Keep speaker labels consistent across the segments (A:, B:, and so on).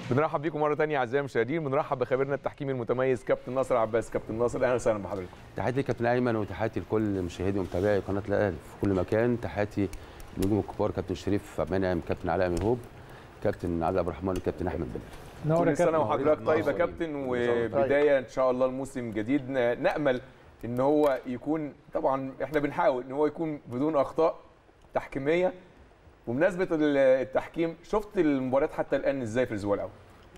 A: بنرحب بيكم مره ثانيه اعزائي المشاهدين بنرحب بخبيرنا التحكيمي المتميز كابتن ناصر عباس كابتن ناصر اهلا وسهلا بحضرتك
B: تحياتي لكابتن ايمن وتحياتي لكل مشاهدي ومتابعي قناه الاهلي في كل مكان تحياتي النجوم الكبار كابتن شريف عبد المنعم كابتن علاء ميهوب كابتن عادل عبد الرحمن وكابتن احمد بلال
A: كل سنه وحضرتك طيب يا كابتن وبدايه ان شاء الله الموسم جديد نامل ان هو يكون طبعا احنا بنحاول ان هو يكون بدون اخطاء تحكيميه بمناسبه التحكيم شفت المباريات حتى الان ازاي في الاسبوع الاول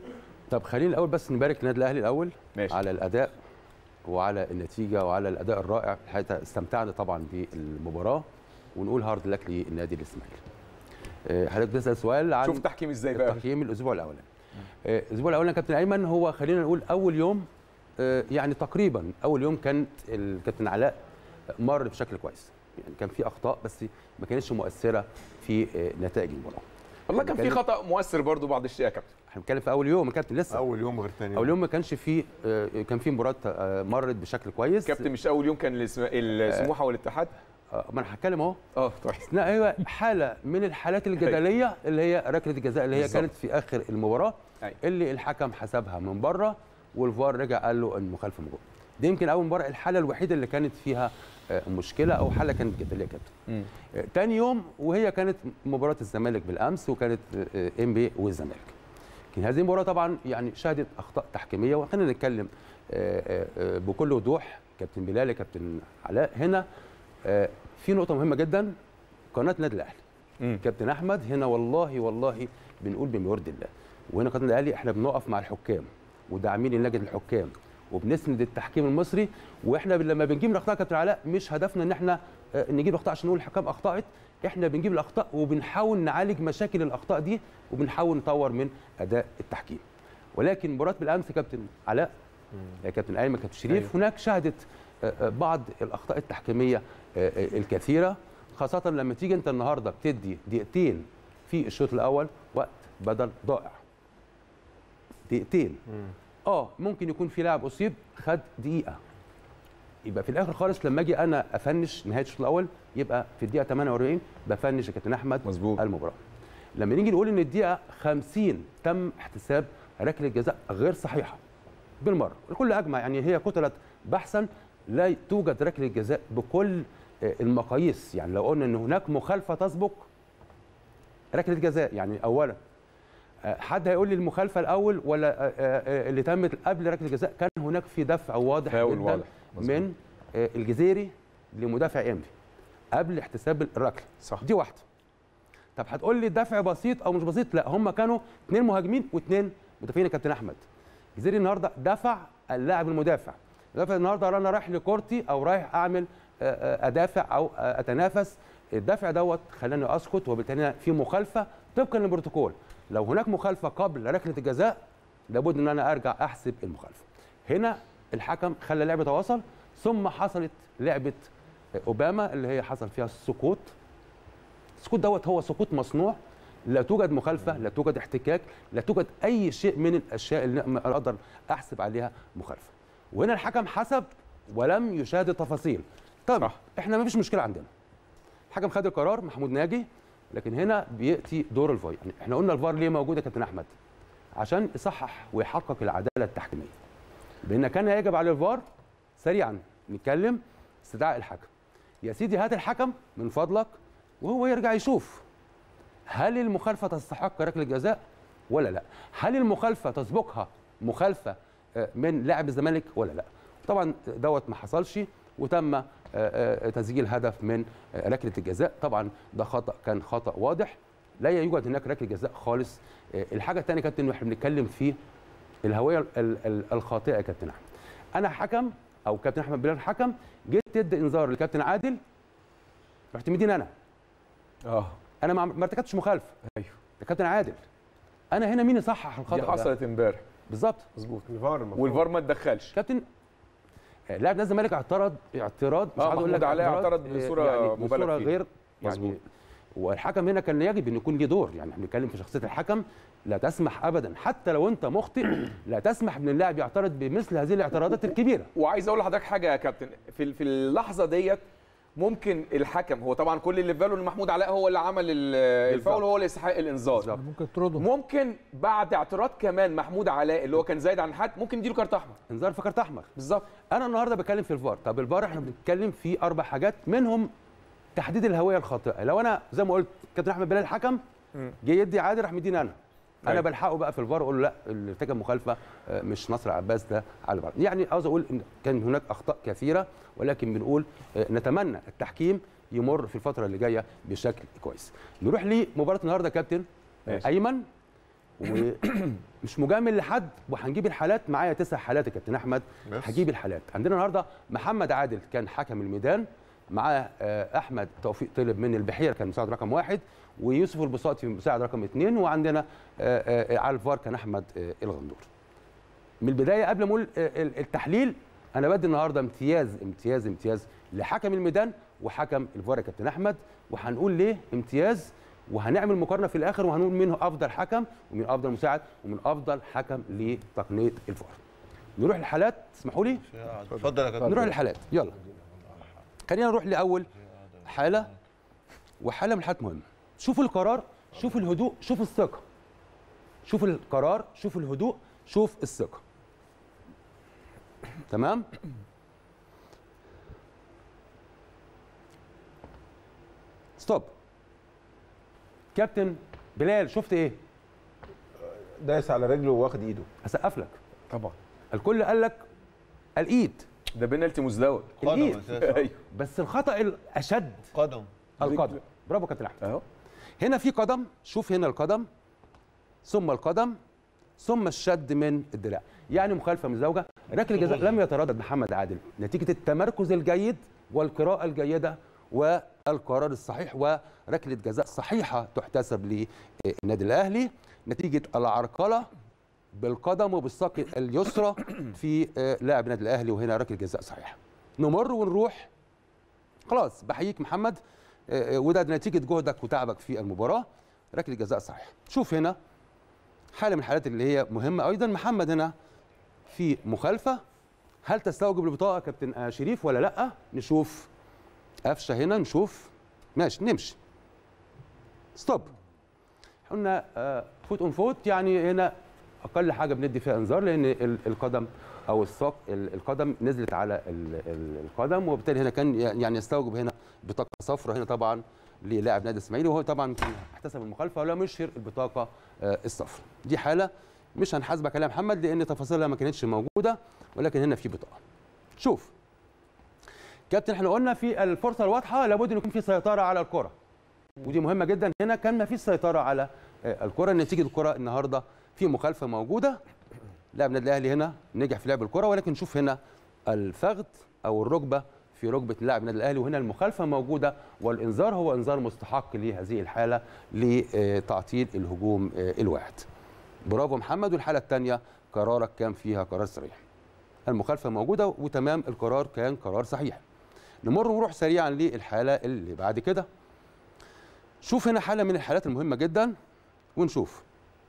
B: طب خلينا الاول بس نبارك للنادي الاهلي الاول
A: ماشي.
B: على الاداء وعلى النتيجه وعلى الاداء الرائع الحقيقه استمتعنا طبعا بالمباراه ونقول هارد لك للنادي الاسماعيلي آه، حضرتك بتسال سؤال عن
A: شوف التحكيم ازاي بقى
B: التحكيم الاسبوع الاولاني آه، الاسبوع الاولاني كابتن ايمن هو خلينا نقول اول يوم آه، يعني تقريبا اول يوم كانت الكابتن علاء مر بشكل كويس يعني كان في اخطاء بس ما كانتش مؤثره في آه، نتائج المباراه
A: والله كان في
B: بنتكلم-
A: خطا مؤثر برضو بعض الشيء يا كابتن
B: احنا بنتكلم في اول يوم يا كابتن لسه
C: اول يوم غير ثاني
B: اول يوم ما كانش في آه، كان في مباراه آه، مرت بشكل كويس
A: كابتن مش اول يوم كان الاسم- السموحه والاتحاد
B: آه، ما انا هتكلم اهو
A: اه طيب
B: لا ايوه حاله من الحالات الجدليه اللي هي ركله الجزاء اللي هي
A: بالظبط.
B: كانت في اخر المباراه
A: أيوة.
B: اللي الحكم حسبها من بره والفار رجع قال له المخالفه من جوه دي يمكن اول مباراه الحاله الوحيده اللي كانت فيها آه، مشكله او حاله كانت جدليه كابتن
A: مم.
B: آه، تاني يوم وهي كانت مباراه الزمالك بالامس وكانت ام بي والزمالك لكن هذه المباراه طبعا يعني شهدت اخطاء تحكيميه وخلينا نتكلم آه، آه، آه، بكل وضوح كابتن بلال كابتن علاء هنا آه، في نقطه مهمه جدا قناه النادي الاهلي
A: مم.
B: كابتن احمد هنا والله والله بنقول بما يرضي الله وهنا قناه الاهلي احنا بنقف مع الحكام وداعمين لجنه الحكام وبنسند التحكيم المصري واحنا لما بنجيب الاخطاء يا كابتن علاء مش هدفنا ان احنا آه، نجيب الاخطاء عشان نقول الحكام اخطات احنا بنجيب الاخطاء وبنحاول نعالج مشاكل الاخطاء دي وبنحاول نطور من اداء التحكيم ولكن مباراه بالامس يا كابتن علاء يا كابتن ايمن كابتن شريف
A: أيوة.
B: هناك شهدت آه، آه، بعض الاخطاء التحكيميه آه، آه، الكثيره خاصه لما تيجي انت النهارده بتدي دقيقتين في الشوط الاول وقت بدل ضائع دقيقتين اه ممكن يكون في لاعب اصيب خد دقيقه يبقى في الاخر خالص لما اجي انا افنش نهايه الشوط الاول يبقى في الدقيقه 48 بفنش يا كابتن احمد
A: مظبوط.
B: المباراه لما نيجي نقول ان الدقيقه 50 تم احتساب ركله جزاء غير صحيحه بالمره الكل اجمع يعني هي كتلت بحثا لا توجد ركله جزاء بكل آه، المقاييس يعني لو قلنا ان هناك مخالفه تسبق ركله جزاء يعني اولا آه، حد هيقول لي المخالفه الاول ولا آه، آه، اللي تمت قبل ركله الجزاء كان هناك في دفع واضح
A: فاول
B: جدا
A: واضح. مظبوط.
B: من آه، الجزيري لمدافع انبي قبل احتساب الركله
A: صح.
B: دي واحده طب هتقول لي دفع بسيط او مش بسيط لا هم كانوا اثنين مهاجمين واثنين مدافعين يا كابتن احمد الجزيري النهارده دفع اللاعب المدافع المدافع النهارده انا رايح لكورتي او رايح اعمل آه، آه، ادافع او آه، اتنافس الدفع دوت خلاني اسكت وبالتالي في مخالفه طبقا للبروتوكول لو هناك مخالفه قبل ركله الجزاء لابد ان انا ارجع احسب المخالفه هنا الحكم خلى اللعب يتواصل ثم حصلت لعبه اوباما اللي هي حصل فيها السقوط السقوط دوت هو سقوط مصنوع لا توجد مخالفه لا توجد احتكاك لا توجد اي شيء من الاشياء اللي أنا اقدر احسب عليها مخالفه وهنا الحكم حسب ولم يشاهد التفاصيل طب
A: صح.
B: احنا ما فيش مشكله عندنا الحكم خد القرار محمود ناجي لكن هنا بياتي دور الفار يعني احنا قلنا الفار ليه موجود يا كابتن احمد عشان يصحح ويحقق العداله التحكيميه بان كان يجب على الفار سريعا نتكلم استدعاء الحكم يا سيدي هات الحكم من فضلك وهو يرجع يشوف هل المخالفه تستحق ركله جزاء ولا لا هل المخالفه تسبقها مخالفه آه، من لاعب الزمالك ولا لا طبعا دوت ما حصلش وتم آه، آه، تسجيل هدف من آه، ركله الجزاء طبعا ده خطا كان خطا واضح لا يوجد هناك ركله جزاء خالص آه، الحاجه الثانيه كابتن إن احنا بنتكلم في الهويه ال- ال- الخاطئه يا كابتن احمد انا حكم او كابتن احمد بلال حكم جيت تدي انذار لكابتن عادل رحت مدين انا
A: اه
B: انا ما ما ارتكبتش مخالفه
A: ايوه
B: ده كابتن عادل انا هنا مين يصحح الخطا
A: دي
B: ده؟
A: حصلت امبارح
B: بالظبط
A: مظبوط
C: الفار المفروض.
A: والفار ما اتدخلش
B: كابتن آه، لاعب نادي الزمالك اعترض اعتراض مش
A: آه،
B: عايز اقول
A: محمود
B: لك
A: علاء اعترض
B: آه،
A: بصورة
B: يعني
A: مبالغ
B: بصوره
A: فيها.
B: غير
A: مظبوط.
B: يعني والحكم هنا كان يجب ان يكون ليه دور يعني احنا بنتكلم في شخصيه الحكم لا تسمح ابدا حتى لو انت مخطئ لا تسمح ان اللاعب يعترض بمثل هذه الاعتراضات الكبيره
A: وعايز اقول لحضرتك حاجه يا كابتن في في اللحظه ديت ممكن الحكم هو طبعا كل اللي في باله ان محمود علاء هو اللي عمل ال- الفاول هو اللي يستحق الانذار
B: بالظبط.
C: ممكن تطرده
A: ممكن بعد اعتراض كمان محمود علاء اللي هو كان زايد عن الحد ممكن يديله كارت احمر
B: انذار في كارت احمر
A: بالظبط
B: انا النهارده بتكلم في الفار طب الفار احنا بنتكلم في اربع حاجات منهم تحديد الهويه الخاطئه لو انا زي ما قلت كابتن احمد بلال الحكم
A: مم.
B: جه يدي عادي راح مديني انا انا
A: أيوة.
B: بلحقه بقى في الفار اقول له لا اللي ارتكب مخالفه آه، مش نصر عباس ده على الفار يعني عاوز اقول ان كان هناك اخطاء كثيره ولكن بنقول آه، نتمنى التحكيم يمر في الفتره اللي جايه بشكل كويس نروح لمباراه النهارده يا كابتن آه،
A: ماشي.
B: ايمن ومش مجامل لحد وهنجيب الحالات معايا تسع حالات يا كابتن احمد
D: بس.
B: هجيب الحالات عندنا النهارده محمد عادل كان حكم الميدان معاه آه، احمد توفيق طلب من البحيره كان مساعد رقم واحد ويوسف البساطي مساعد رقم اثنين وعندنا آه، آه، على الفار كان احمد آه، الغندور من البدايه قبل ما اقول آه، ال- التحليل انا بدي النهارده امتياز امتياز امتياز لحكم الميدان وحكم الفار يا كابتن احمد وهنقول ليه امتياز وهنعمل مقارنه في الاخر وهنقول مين هو افضل حكم ومين افضل مساعد ومين افضل حكم لتقنيه الفار نروح للحالات اسمحوا لي
D: اتفضل يا كابتن
B: نروح للحالات يلا خلينا نروح لاول حاله وحاله من الحالات مهمه شوفوا القرار شوفوا الهدوء شوفوا الثقه شوف القرار شوف الهدوء شوف الثقه تمام ستوب كابتن بلال شفت ايه
E: دايس على رجله واخد ايده
B: اسقف لك
A: طبعا
B: الكل قال لك الايد
A: ده بنالتي مزدوج
D: قدم
B: الإيد.
D: أساساً.
A: ايوه
B: بس الخطا الاشد
D: قدم
B: القدم برافو كابتن احمد
A: اهو
B: هنا في قدم شوف هنا القدم ثم القدم ثم الشد من الدراع يعني مخالفه مزدوجه ركله الجزاء لم يتردد محمد عادل نتيجه التمركز الجيد والقراءه الجيده والقرار الصحيح وركله جزاء صحيحه تحتسب للنادي الاهلي نتيجه العرقله بالقدم وبالساق اليسرى في آه، لاعب النادي الاهلي وهنا ركله جزاء صحيحه نمر ونروح خلاص بحييك محمد آه، آه، وده نتيجه جهدك وتعبك في المباراه ركله جزاء صحيح شوف هنا حاله من الحالات اللي هي مهمه ايضا محمد هنا في مخالفه هل تستوجب البطاقه كابتن آه، شريف ولا لا نشوف قفشه هنا نشوف ماشي نمشي ستوب قلنا آه، فوت اون فوت يعني هنا اقل حاجه بندي فيها انذار لان ال- القدم او الساق ال- القدم نزلت على ال- ال- القدم وبالتالي هنا كان يعني يستوجب هنا بطاقه صفراء هنا طبعا للاعب نادي الاسماعيلي وهو طبعا كان احتسب المخالفه ولم يشهر البطاقه آه، الصفراء دي حاله مش هنحاسبك عليها يا محمد لان تفاصيلها ما كانتش موجوده ولكن هنا في بطاقه شوف كابتن احنا قلنا في الفرصه الواضحه لابد ان يكون في سيطره على الكره ودي مهمه جدا هنا كان ما فيش سيطره على آه، الكره نتيجه الكره النهارده في مخالفه موجوده لاعب النادي الاهلي هنا نجح في لعب الكره ولكن شوف هنا الفخذ او الركبه في ركبه لاعب النادي الاهلي وهنا المخالفه موجوده والانذار هو انذار مستحق لهذه الحاله لتعطيل الهجوم آه، الواحد برافو محمد والحاله الثانيه قرارك كان فيها قرار صريح المخالفه موجوده وتمام القرار كان قرار صحيح نمر ونروح سريعا للحاله اللي بعد كده شوف هنا حاله من الحالات المهمه جدا ونشوف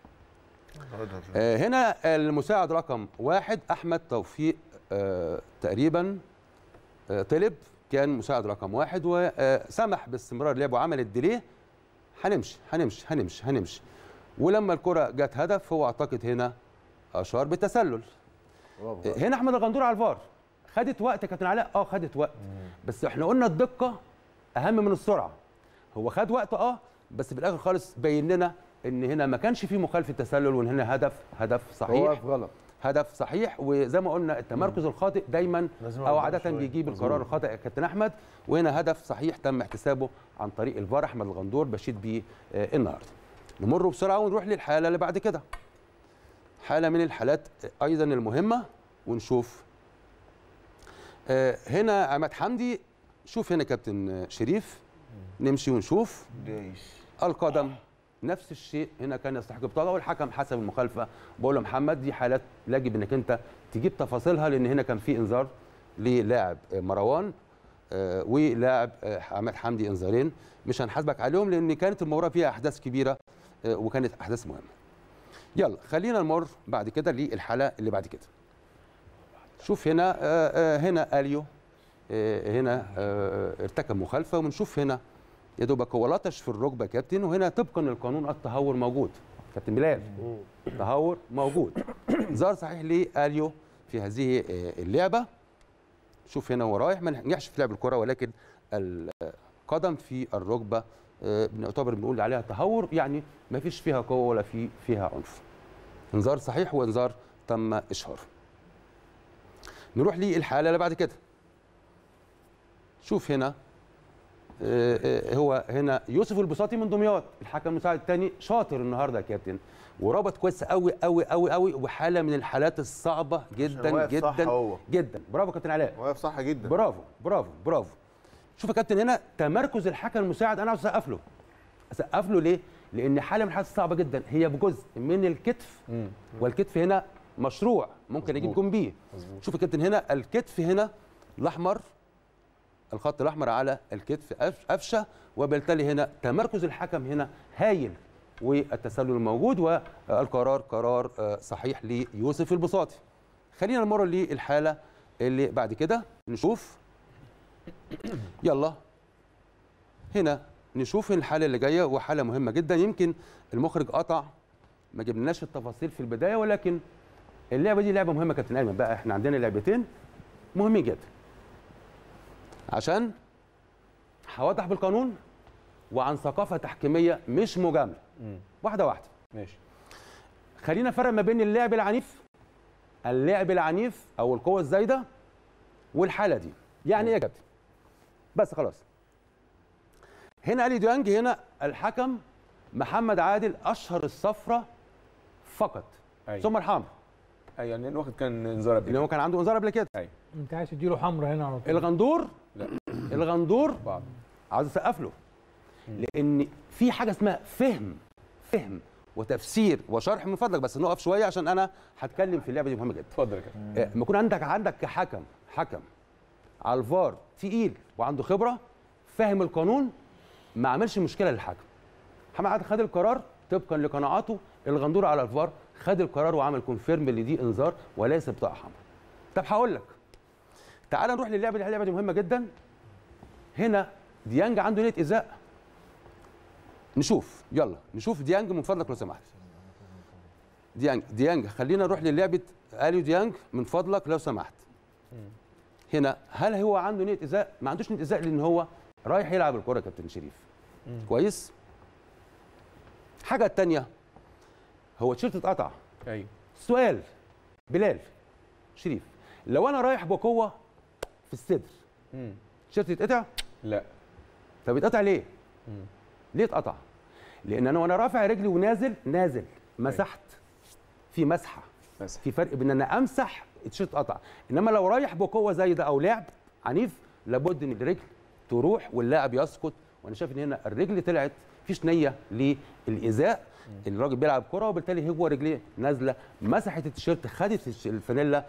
B: آه، هنا المساعد رقم واحد احمد توفيق آه، تقريبا آه، طلب كان مساعد رقم واحد وسمح باستمرار لعبه وعمل الديليه هنمشي هنمشي هنمشي هنمشي ولما الكره جت هدف هو اعتقد هنا اشار بالتسلل
E: برافو.
B: آه، هنا احمد الغندور على الفار خدت وقت يا كابتن علاء اه خدت وقت بس احنا قلنا الدقه اهم من السرعه هو خد وقت اه بس في الاخر خالص بين لنا ان هنا ما كانش في مخالفه تسلل وان هنا هدف هدف
E: هو
B: صحيح
E: واقف غلط
B: هدف صحيح وزي ما قلنا التمركز الخاطئ دايما
E: لازم
B: او
E: أقدم
B: عاده
E: شوية.
B: بيجيب القرار الخاطئ يا كابتن احمد وهنا هدف صحيح تم احتسابه عن طريق الفار احمد الغندور بشيد بيه آه، النهارده نمر بسرعه ونروح للحاله اللي بعد كده حاله من الحالات ايضا المهمه ونشوف آه، هنا عماد حمدي شوف هنا كابتن شريف نمشي ونشوف
D: دايس
B: القدم نفس الشيء هنا كان يستحق بطاقه والحكم حسب المخالفه بقول له محمد دي حالات يجب انك انت تجيب تفاصيلها لان هنا كان في انذار للاعب مروان آه، ولاعب آه، عماد حمدي انذارين مش هنحاسبك عليهم لان كانت المباراه فيها احداث كبيره آه، وكانت احداث مهمه يلا خلينا نمر بعد كده للحاله اللي بعد كده شوف هنا آه، آه، هنا اليو آه، هنا آه، ارتكب مخالفه ونشوف هنا يا دوبك هو لطش في الركبه يا كابتن وهنا طبقا للقانون التهور موجود كابتن بلال تهور موجود ظهر صحيح لاليو في هذه آه، اللعبه شوف هنا هو رايح ما نجحش في لعب الكره ولكن القدم في الركبه آه، بنعتبر بنقول عليها تهور يعني ما فيش فيها قوه ولا في فيها عنف انذار صحيح وانذار تم اشهاره نروح للحاله اللي بعد كده شوف هنا آه، آه، هو هنا يوسف البساطي من دمياط الحكم المساعد الثاني شاطر النهارده يا كابتن وربط كويس قوي قوي قوي قوي وحاله من الحالات الصعبه جدا
C: واقف صح
B: جدا
C: هو.
B: جدا برافو كابتن علاء
C: واقف صح جدا
B: برافو برافو برافو شوف يا كابتن هنا تمركز الحكم المساعد انا عاوز اسقف له اسقف له ليه؟ لان حاله من الحالات الصعبه جدا هي بجزء من الكتف والكتف هنا مشروع ممكن اجيب جون بيه شوف يا كابتن هنا الكتف هنا الاحمر الخط الاحمر على الكتف قف- قفشه وبالتالي هنا تمركز الحكم هنا هايل والتسلل الموجود والقرار قرار آه، صحيح ليوسف البساطي خلينا نمر للحاله اللي بعد كده نشوف يلا هنا نشوف الحاله اللي جايه وحاله مهمه جدا يمكن المخرج قطع ما جبناش التفاصيل في البدايه ولكن اللعبه دي لعبه مهمه كابتن ايمن بقى احنا عندنا لعبتين مهمين جدا عشان هوضح بالقانون وعن ثقافه تحكيميه مش مجامله واحده واحده
A: ماشي
B: خلينا نفرق ما بين اللعب العنيف اللعب العنيف او القوه الزايده والحاله دي يعني ايه يا كابتن بس خلاص هنا الي ديانج هنا الحكم محمد عادل اشهر الصفرة فقط
A: أيوة.
B: ثم الحمر
A: أيوة، يعني واخد كان انذار قبل
B: اللي هو كان عنده انذار قبل كده
D: انت عايز تديله حمرا هنا على طول
B: الغندور
A: لا.
B: الغندور
A: بعض
B: عاوز اسقف له لان في حاجه اسمها فهم فهم وتفسير وشرح من فضلك بس نقف شويه عشان انا هتكلم في اللعبه دي مهمه جدا
A: اتفضل يا كابتن
B: آه، لما يكون عندك عندك كحكم حكم على الفار تقيل وعنده خبره فاهم القانون ما عملش مشكله للحكم محمد عادل خد القرار طبقا لقناعاته الغندور على الفار خد القرار وعمل كونفيرم اللي دي انذار وليس بطاقه حمراء طب هقول لك تعال نروح للعبه دي اللعبه دي مهمه جدا هنا ديانج عنده نيه ايذاء نشوف يلا نشوف ديانج من فضلك لو سمحت ديانج ديانج خلينا نروح للعبه اليو ديانج من فضلك لو سمحت هنا هل هو عنده نيه ايذاء ما عندوش نيه ايذاء لان هو رايح يلعب الكره يا كابتن شريف كويس حاجه التانية هو التيشيرت اتقطع
A: ايوه
B: سؤال بلال شريف لو انا رايح بقوه في الصدر
A: مم.
B: التيشيرت يتقطع
A: لا
B: طب يتقطع ليه ليه اتقطع لان انا وانا رافع رجلي ونازل نازل مسحت في مسحه
A: بس
B: في فرق بين ان انا امسح التيشيرت قطع انما لو رايح بقوه زي ده او لعب عنيف لابد ان الرجل تروح واللاعب يسقط وانا شايف ان هنا الرجل طلعت مفيش نيه للايذاء الراجل بيلعب كره وبالتالي هو رجليه نازله مسحت التيشيرت خدت الش- الفانيلا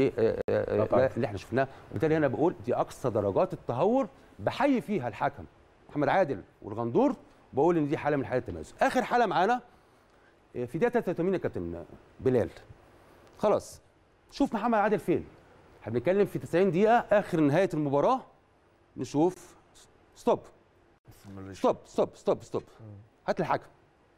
A: قطعت.
B: واللي احنا شفناه وبالتالي هنا بقول دي اقصى درجات التهور بحيي فيها الحكم محمد عادل والغندور بقول ان دي حاله من حالات التميز اخر حاله معانا آه، في دقيقه 83 يا كابتن بلال خلاص شوف محمد عادل فين احنا بنتكلم في 90 دقيقه اخر نهايه المباراه نشوف ستوب ستوب ستوب ستوب ستوب هات لي الحكم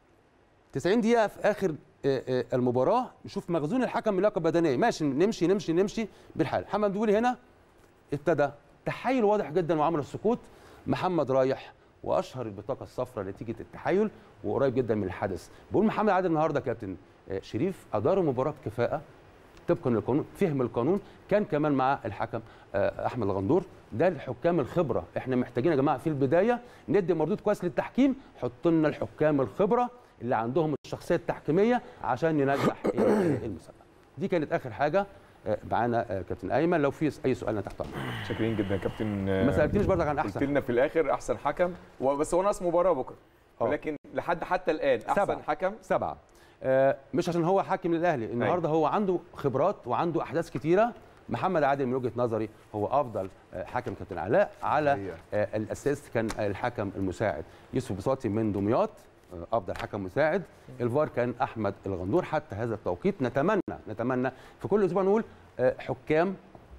B: 90 دقيقه في اخر آه، آه، المباراه نشوف مخزون الحكم من لياقه بدنيه ماشي نمشي نمشي نمشي بالحال محمد دولي هنا ابتدى تحايل واضح جدا وعمل السقوط محمد رايح واشهر البطاقه الصفراء نتيجه التحايل وقريب جدا من الحدث بقول محمد عادل النهارده كابتن آه، شريف ادار المباراه بكفاءه طبقا للقانون فهم القانون كان كمان مع الحكم آه، احمد الغندور ده الحكام الخبره احنا محتاجين يا جماعه في البدايه ندي مردود كويس للتحكيم حط لنا الحكام الخبره اللي عندهم الشخصيه التحكيميه عشان ننجح آه، المسابقه دي كانت اخر حاجه آه، معانا آه، كابتن ايمن لو في اي سؤال أنا تحت امرك
A: شاكرين جدا يا كابتن
B: ما سالتنيش برضك عن
A: قلت
B: احسن
A: لنا في الاخر احسن حكم و- بس هو ناقص مباراه بكره
B: آه.
A: ولكن لحد حتى الان احسن
B: سبعة.
A: حكم
B: سبعه آه، مش عشان هو حاكم للاهلي النهارده هو عنده خبرات وعنده احداث كتيره محمد عادل من وجهه نظري هو افضل آه، حكم كابتن علاء على
C: حقيقة.
B: آه، الاساس كان الحكم المساعد يوسف بساطي من دمياط آه، افضل حكم مساعد الفار كان احمد الغندور حتى هذا التوقيت نتمنى نتمنى في كل اسبوع نقول آه، حكام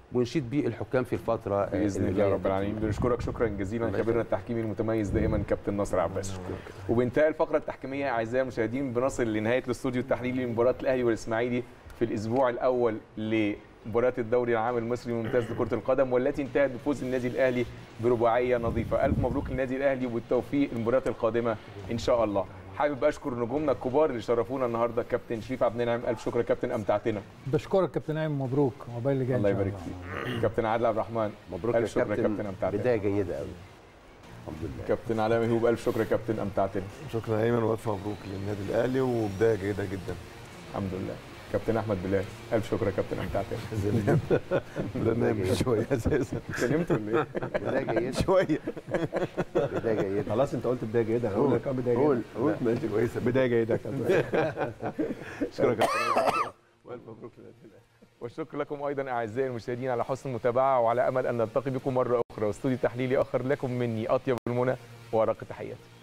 B: ونشيد بيه الحكام في الفتره
A: باذن
B: اللي
A: الله
B: جاية.
A: رب العالمين بنشكرك شكرا جزيلا
B: الله
A: خبيرنا
B: يخليك.
A: التحكيمي المتميز دائما كابتن ناصر عباس وبانتهاء الفقره التحكيميه اعزائي المشاهدين بنصل لنهايه الاستوديو التحليلي لمباراه الاهلي والاسماعيلي في الاسبوع الاول لمباراه الدوري العام المصري الممتاز لكره القدم والتي انتهت بفوز النادي الاهلي برباعيه نظيفه الف مبروك للنادي الاهلي وبالتوفيق المباريات القادمه ان شاء الله حابب اشكر نجومنا الكبار اللي شرفونا النهارده كابتن شريف عبد النعم الف شكر يا كابتن امتعتنا
D: بشكرك كابتن نايم مبروك عقبال اللي جاي إن
A: الله
D: شاء
A: يبارك فيك كابتن عادل عبد الرحمن
B: مبروك يا
A: ألف شكر يا
B: كابتن,
A: كابتن أمتعتنا.
B: بدايه جيده قوي الحمد لله
A: كابتن علاء مهوب الف شكر يا كابتن امتعتنا
C: شكرا ايمن والف مبروك للنادي الاهلي وبدايه جيده جدا
A: الحمد لله كابتن احمد بلال الف شكر يا كابتن امتعتنا
C: برنامج شويه اساسا
A: اتكلمت ولا ايه؟
B: بدايه جيده
C: شويه
B: بدايه جيده
E: خلاص انت قلت بدايه جيده هقول لك اه بدايه
B: قول
E: جيده
B: قول
C: ماشي كويسه
E: بدايه جيده يا كابتن
C: شكرا كابتن والف مبروك للنادي الاهلي
A: والشكر لكم ايضا اعزائي المشاهدين على حسن المتابعه وعلى امل ان نلتقي بكم مره اخرى واستوديو تحليلي اخر لكم مني اطيب المنى وارق تحياتي